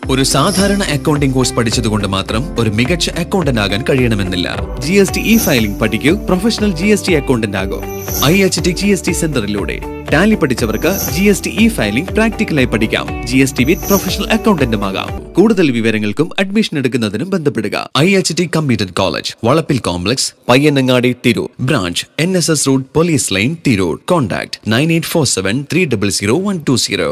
ഒരു സാധാരണ accounting course പഠിച്ചതുകൊണ്ട് മാത്രം ഒരു മികച്ച അക്കൗണ്ടന്റ് ആകാൻ കഴിയണമെന്നില്ല G S T e filing പഠിക്കൂ professional G S T accountant ആകൂ I H T G S T സെന്ററിലൂടെ ടാലി പഠിച്ചവർക്ക് G S T e filing പ്രാക്ടിക്കലായി പഠിക്കാം G S T with professional അക്കൗണ്ടന്റുമാകാം കൂടുതൽ വിവരങ്ങൾക്കും അഡ്മിഷൻ എടുക്കുന്നതിനും ബന്ധപ്പെടുക I H T computer college Valappil complex Payyanangadi Tirur branch N S S road police line Tirur contact nine eight four seven three double zero one two zero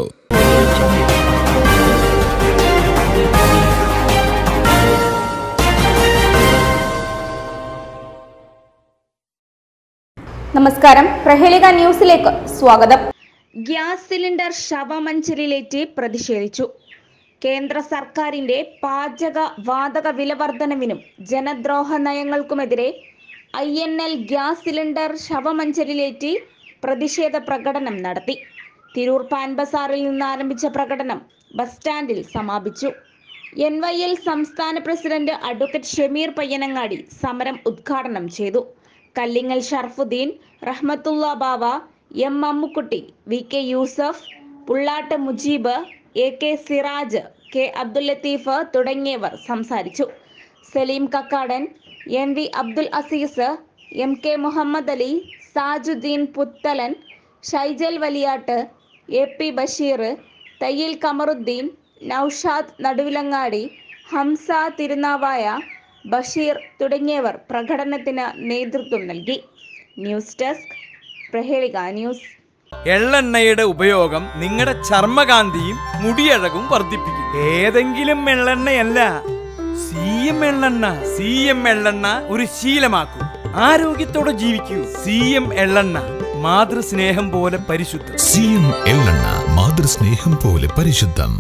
നമസ്കാരം പ്രഹേളിക ന്യൂസിലേക്ക് സ്വാഗതം ഗ്യാസ് സിലിണ്ടർ ശവമഞ്ചലിലേറ്റ് പ്രതിഷേധിച്ചു കേന്ദ്ര സർക്കാരിന്റെ പാചക വാതക വിലവർധനവിനും ജനദ്രോഹ നയങ്ങൾക്കുമെതിരെ I N L gas cylinder ശവമഞ്ചലിലേറ്റ് പ്രതിഷേധ പ്രകടനം നടത്തി തിരൂർ പാൻ ബസാറിൽ നിന്ന് ആരംഭിച്ച പ്രകടനം ബസ് സ്റ്റാൻഡിൽ സമാപിച്ചു എൻ വൈ എൽ സംസ്ഥാന പ്രസിഡന്റ് അഡ്വക്കേറ്റ് ഷമീർ പയ്യനങ്ങാടി സമരം ഉദ്ഘാടനം ചെയ്തു Kallingal Sharafuddin Rahmathulla Bava M Mammukutty V K Yusuf Pullat Mujeeb A K Siraj K Abdul Latheef തുടങ്ങിയവർ സംസാരിച്ചു Saleem Kakkadan M V Abdul Azeez M K Muhammad Ali Sajuddeen Puthalan Shaijal Valiyat A P Basheer Thayyil Kamaruddeen Noushad Naduvilangadi Hamsa Thirunavaya Basheer തുടങ്ങിയവർ പ്രകടനത്തിന് നേതൃത്വം നൽകി ന്യൂസ് ഡെസ്ക് പ്രഹേളിക ന്യൂസ് എള്ളെണ്ണയുടെ ഉപയോഗം നിങ്ങളുടെ ചർമ്മകാന്തിയും മുടിയഴകും വർദ്ധിപ്പിക്കും ഏതെങ്കിലും എള്ളെണ്ണയല്ല സി എം എള്ളെണ്ണ സി എം എള്ളെണ്ണ ഒരു ശീലമാക്കൂ ആരോഗ്യത്തോടെ ജീവിക്കൂ സി എം എള്ളെണ്ണ മാതൃസ്നേഹം പോലെ പരിശുദ്ധം സി എം എള്ളെണ്ണ മാതൃസ്നേഹം പോലെ പരിശുദ്ധം